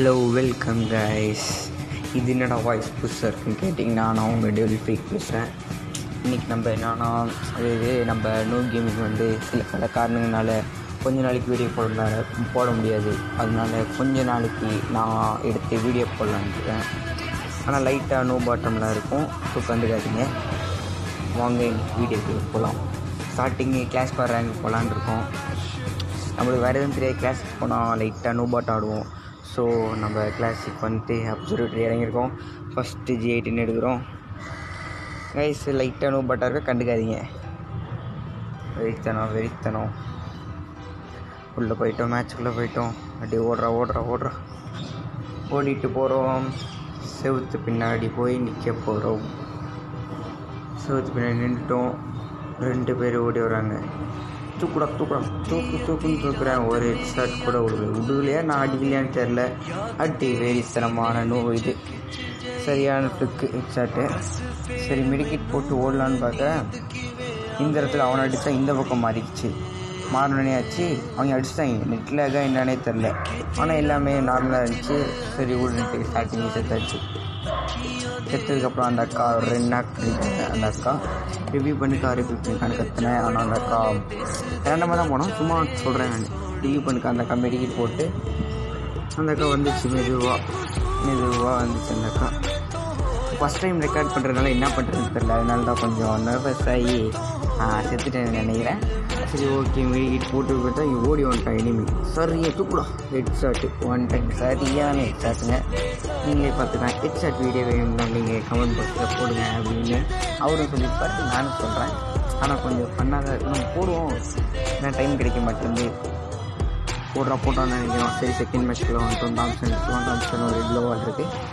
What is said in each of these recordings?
hello welcome guys இது என்னடா voice புதுசாக இருக்குன்னு கேட்டிங்கன்னா நான் உங்கள் டெவல் ஃப்ரீக் பேசுகிறேன் இன்றைக்கி நம்ம என்னன்னா அதாவது நம்ம நோ கேமிங் வந்து சில பல காரணங்களால கொஞ்ச நாளைக்கு வீடியோ போட போட முடியாது அதனால கொஞ்ச நாளைக்கு நான் எடுத்து வீடியோ போடலான்னு இருக்கேன் ஆனால் லைட்டாக நோ பாட்டம்லாம் இருக்கும் ஸோ கண்டுக்காதீங்க வாங்க இன்னைக்கு வீடியோக்கு போகலாம் ஸ்டார்டிங்கு கிளாஸ் பார் ரேங்க் போகலான்னு இருக்கோம் நம்மளுக்கு வேறு எதுவும் தெரியாது கிளாஸுக்கு போனால் லைட்டாக நோ பாட் ஆடுவோம் ஸோ நம்ம கிளாஸுக்கு வந்துட்டு அப்சர்வேட்டரி இறங்கியிருக்கோம் ஃபஸ்ட்டு ஜி எயிட்டின்னு எடுக்கிறோம் கைஸ் லைட்டாக நோ பாட்டாக இருக்க கண்டுக்காதீங்க வெறித்தனம் வெறித்தனம் உள்ளே போயிட்டோம் மேட்ச்சுக்குள்ளே போயிட்டோம் அப்படியே ஓடுறா ஓடுறா ஓடுறா ஓடிட்டு போகிறோம் செவுத்து பின்னாடி போய் நிற்க போகிறோம் செவுத்து பின்னாடி நின்றுட்டோம் ரெண்டு பேர் ஓடி வராங்க தூக்குடா தூக்குடா தூக்கு தூக்குன்னு தூக்குறேன் ஒரு ஷர்ட் கூட விடுது விடுதலையா நான் அடிக்கலையான்னு தெரில அடி வேரித்தனமான நோ இது சரியான ஃப்ளிக்கு ஹெட்ஷாட்டு சரி மெடிக்கெட் போட்டு ஓடலான்னு பார்க்குறேன் இந்த இடத்துல அவனை அடித்தா இந்த பக்கம் மாறிடுச்சு மாறினே ஆச்சு அவங்க அடிச்சிட்டாங்க நெட்டில் தான் என்னன்னே தெரில ஆனால் எல்லாமே நார்மலாக இருந்துச்சு சரி விடுன்ட்டு ஸ்டார்டிங் செத்தாச்சு செத்ததுக்கப்புறம் அந்த அக்கா ஒரு ரெண்டு நாள் கிடைக்காங்க அந்த அக்கா ரிவ்யூ பண்ணிக்கா ரிவ்யூ பண்ணிக்கான்னு கற்றுனேன் ஆனால் அந்த அக்கா ரேண்டமாக தான் போனோம் சும்மா சொல்கிறேன் நான் ரிவ்யூ பண்ணிக்கா அந்த அக்கா மெடிக்கெட் போட்டு அந்த அக்கா வந்துச்சு மெதுவாக மெதுவாக வந்துச்சு அந்த அக்கா ஃபஸ்ட் டைம் ரெக்கார்ட் பண்ணுறதுனால என்ன பண்ணுறதுன்னு தெரில அதனால தான் கொஞ்சம் நர்வஸ் ஆகி செத்துட்டேன்னு நினைக்கிறேன் சரி ஓகே மெடிக்கெட் போட்டு பார்த்தா இங்கே ஓடி வந்துட்டான் இனிமே சரியா தூக்குடா ஹெட் ஷாட்டு ஒன் டைம் சரியான ஹெட் ஷாட்டுங்க நீங்களே பார்த்துக்கலாம் ஹெட் ஷாட் வீடியோ வேணும்னா நீங்கள் கமெண்ட் பாக்ஸில் போடுங்க அப்படின்னு அவரும் சொல்லியிருப்பாரு நானும் சொல்கிறேன் ஆனால் கொஞ்சம் பண்ணாத நம்ம போடுவோம் ஏன்னா டைம் கிடைக்க மாட்டேங்குது போடுறா போட்டான்னு நினைக்கிறோம் சரி செகண்ட் மேட்ச்சில் வந்துட்டோம் டாம்சன் ஒன் டாம்சன் ஒரு க்ளோவால் இருக்குது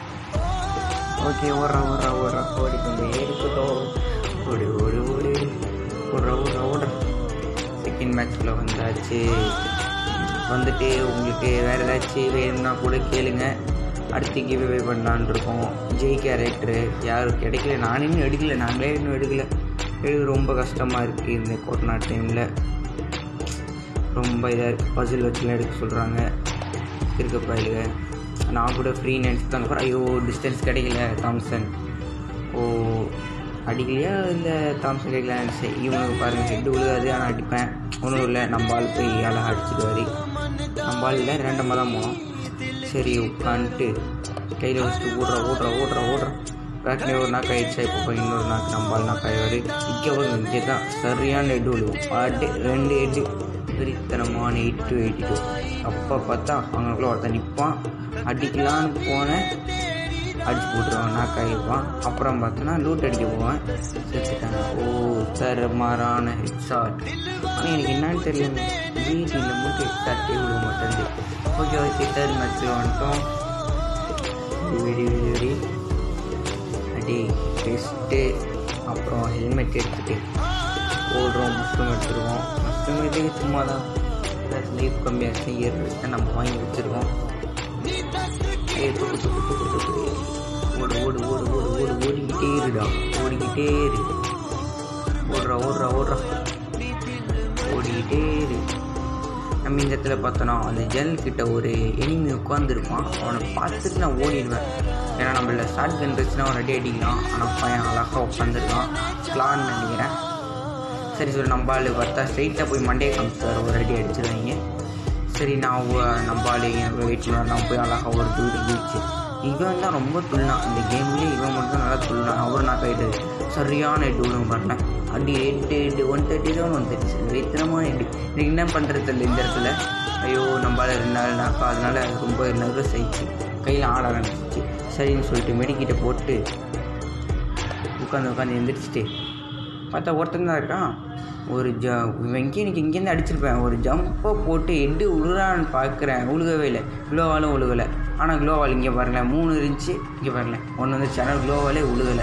ஓகே ஓடுறா ஓடுறா ஓடுறா ஓடிக்கொண்டே இருக்கட்டும் ஓடு ஓடு ஓடு ஓடுறா ஓடுறா ஓடுறா செகண்ட் மேட்ச்சில் வந்தாச்சு வந்துட்டு உங்களுக்கு வேறு ஏதாச்சும் வேணும்னா கூட கேளுங்க அடுத்து கிவ்வே பண்ணலான்னு இருக்கோம் ஜெய் கேரக்டரு யாரும் கிடைக்கல நானே இன்னும் எடுக்கல நாங்களே இன்னும் எடுக்கல எடுக்க ரொம்ப கஷ்டமாக இருக்குது இந்த கொரோனா டைமில் ரொம்ப இதாக இருக்குது பசில் வச்சுலாம் எடுக்க சொல்கிறாங்க இருக்க பயிலுங்க நான் கூட ஃப்ரீ நினச்சிட்டாங்க அப்புறம் ஐயோ டிஸ்டன்ஸ் கிடைக்கல தாம்சன் ஓ அடிக்கலையா இல்லை தாம்சன் கிடைக்கல சரி இவனுக்கு பாருங்கள் ஹெட்டு விழுகாது ஆனால் அடிப்பேன் ஒன்றும் இல்லை நம்ம ஆள் போய் அழகாக அடிச்சிடுவார் நம்ம ஆள் இல்லை ரெண்டமாக தான் போனோம் சரி உட்காந்துட்டு கையில் வச்சுட்டு ஓடுற ஓடுற ஓடுற ஓடுற பேக்கில் ஒரு நாக்கு ஆயிடுச்சா இப்போ போய் இன்னொரு நாக்கு நம்ம ஆள் நாக்கு ஆயிடுவார் இங்கே வரும் இங்கே தான் சரியான ஹெட்டு விழுவும் பாட்டு ரெண்டு ஹெட்டு வெறித்தனமான எயிட் டு எயிட்டி டூ அப்போ பார்த்தா அவங்களுக்குள்ள ஒருத்தன் நிற்பான் அடிக்கலான்னு போனேன் அடிச்சு போட்டுருவான் நாக்காயிருப்பான் அப்புறம் பார்த்தோன்னா லூட் அடிக்க போவேன் செத்துட்டாங்க ஓ தரமாறான ஹெட் ஷாட் ஆனால் எனக்கு என்னன்னு தெரியல ஜிடியில் மட்டும் ஹெட் ஷாட்டே விட மாட்டேங்குது ஓகே ஓகே தேர்ட் மேட்ச்சில் வந்துட்டோம் வெடி வெடி வெடி அடி பெஸ்ட்டு அப்புறம் ஹெல்மெட் எடுத்துகிட்டு ஓடுறோம் முஸ்லீம் எடுத்துருவோம் முஸ்லீம் எடுத்துக்கு சும்மா தான் ப்ளஸ் லைஃப் கம்மியாச்சு ஏற்பட்டு நம்ம வாங்கி வச்சுருக்கோம் ஏ துக்கு துக்கு துக்கு துக்கு ஓடு ஓடு ஓடு ஓடு ஓடு ஓடிக்கிட்டே இருடா ஓடிக்கிட்டே இரு ஓடுறா ஓடுறா ஓடுறா ஓடிக்கிட்டே இரு நம்ம இந்த இடத்துல பார்த்தோன்னா அந்த ஜன்னல் கிட்ட ஒரு எனிமி உட்காந்துருப்பான் அவனை பார்த்துட்டு நான் ஓடிடுவேன் ஏன்னா நம்மள ஷார்ட் கன் வச்சுனா அவன் ரெடி அடிக்கலாம் ஆனால் பையன் அழகாக உட்காந்துருக்கான் ஸ்லான்னு நினைக்கிறேன் சரி சரி நம்ம ஆள் பார்த்தா ஸ்ட்ரைட்டாக போய் மண்டே காமிச்சார் ஒரு ரெடி அடிச்சிருவாங்க சரி நான் நம்ம ஆள் வெயிட் பண்ணுவேன் நான் போய் அழகாக ஒரு தூரம் ஜெயிச்சு இவன் தான் ரொம்ப துள்ளான் இந்த கேம்லேயே இவன் மட்டும் தான் நல்லா துள்ளான் அவரும் நான் கைட்டு சரியான எட்டு விழுவும் பாருங்க அடி எட்டு எட்டு ஒன் தேர்ட்டி தான் ஒன் தேர்ட்டி சார் வெத்தனமான எட்டு எனக்கு என்ன பண்ணுறது இல்லை இந்த இடத்துல ஐயோ நம்மளால ரெண்டு நாள் நாக்கா அதனால ரொம்ப நர்வஸ் ஆயிடுச்சு கையில் ஆட ஆரம்பிச்சிச்சு சரின்னு சொல்லிட்டு மெடிக்கிட்ட போட்டு உட்காந்து உட்காந்து எழுந்திரிச்சிட்டு பார்த்தா ஒருத்தன் தான் இருக்கான் ஒரு ஜ இவங்க எனக்கு இங்கேருந்து அடிச்சிருப்பேன் ஒரு ஜம்பை போட்டு எட்டு உழுறான்னு பார்க்குறேன் உழுகவே இல்லை க்ளோவாலும் உழுகலை ஆனால் க்ளோவால் இங்கே பாருங்களேன் மூணு இருந்துச்சு இங்கே பாருங்களேன் ஒன்று வந்துச்சு ஆனால் க்ளோவாலே உழுகலை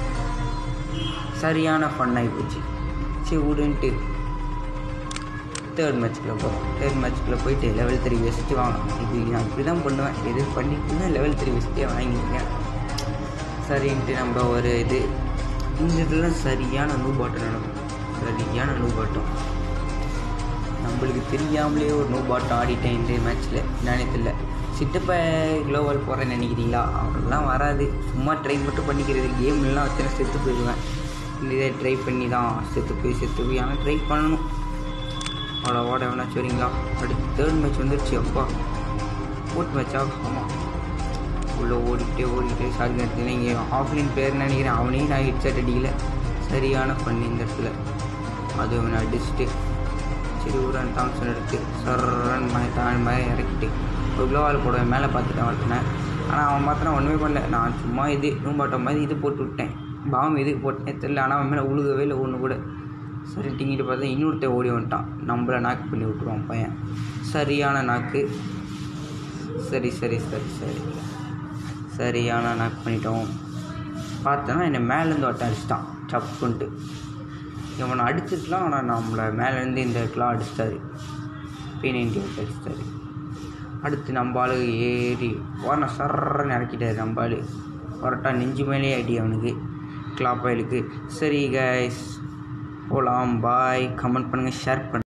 சரியான ஃபன் ஆகி போச்சு சரி விடுன்ட்டு தேர்ட் மேட்ச்சுக்குள்ளே போகிறோம் தேர்ட் மேட்ச்சுக்குள்ளே போயிட்டு லெவல் த்ரீ வச்சுட்டு வாங்கலாம் இது நான் இப்படி தான் பண்ணுவேன் எது பண்ணிட்டு லெவல் த்ரீ வச்சுட்டே வாங்கிக்கிறேன் சரின்ட்டு நம்ம ஒரு இது இந்த இதில் சரியான நூ பாட்டம் நடக்கும் சரியான நூ பாட்டம் நம்ம நம்மளுக்கு தெரியாமலே ஒரு நோ பாட்டம் ஆடிட்டேன் இந்த மேட்ச்சில் என்னன்னே தெரியல சிட்டப்பை குளோபல் போகிறேன்னு நினைக்கிறீங்களா அவரெல்லாம் வராது சும்மா ட்ரை மட்டும் பண்ணிக்கிறது கேம்லாம் வச்சுனா செத்து போயிடுவேன் இந்த இதை ட்ரை பண்ணி தான் செத்து போய் செத்து போய் ஆனால் ட்ரை பண்ணணும் அவ்வளோ ஓட வேணா சரிங்களா அடுத்து தேர்ட் மேட்ச் வந்துருச்சு அப்பா ஃபோர்த் மேட்சா ஆமாம் உள்ளே ஓடிக்கிட்டே ஓடிக்கிட்டே சாரி நேரத்தில் இங்கே ஆஃப்லைன் பேர் நினைக்கிறேன் அவனையும் நான் ஹெட்செட் அடிக்கல சரியான பண்ணி இந்த இடத்துல அது அவனை அடிச்சுட்டு சரி ஒரு ரன் தாம்சன் எடுத்து சர்ரன் மாதிரி தான் மாதிரி இறக்கிட்டு ஒரு க்ளோவால் போடுவேன் மேலே பார்த்துட்டு வரட்டினேன் ஆனால் அவன் பார்த்தனா ஒன்றுமே பண்ணல நான் சும்மா இது ரூம்பாட்டம் மாதிரி இது போட்டு விட்டேன் பாம் எதுக்கு போட்டேனே தெரில ஆனால் அவன் மேலே உழுகவே இல்லை ஒன்று கூட சரி டிங்கிட்டு பார்த்தா இன்னொருத்தன் ஓடி வந்துட்டான் நம்மளை நாக்கு பண்ணி விட்ருவான் பையன் சரியான நாக்கு சரி சரி சரி சரி சரியான நாக் பண்ணிட்டோம் பார்த்தோன்னா என்னை மேலேருந்து ஒட்ட அடிச்சிட்டான் சப்புன்ட்டு இவனை அடிச்சிருக்கலாம் ஆனால் நம்மளை மேலேருந்து இந்த இடத்துலாம் அடிச்சிட்டாரு பி நைன்டி விட்டு அடிச்சிட்டாரு அடுத்து நம்ம ஆளு ஏறி ஓரண சர்றன்னு இறக்கிட்டாரு நம்ம ஆளு கரெக்டாக நெஞ்சு மேலே அடி அவனுக்கு கிளாப் ஆயிலுக்கு சரி கைஸ் போகலாம் பாய் கமெண்ட் பண்ணுங்கள் ஷேர் பண்ணுங்கள்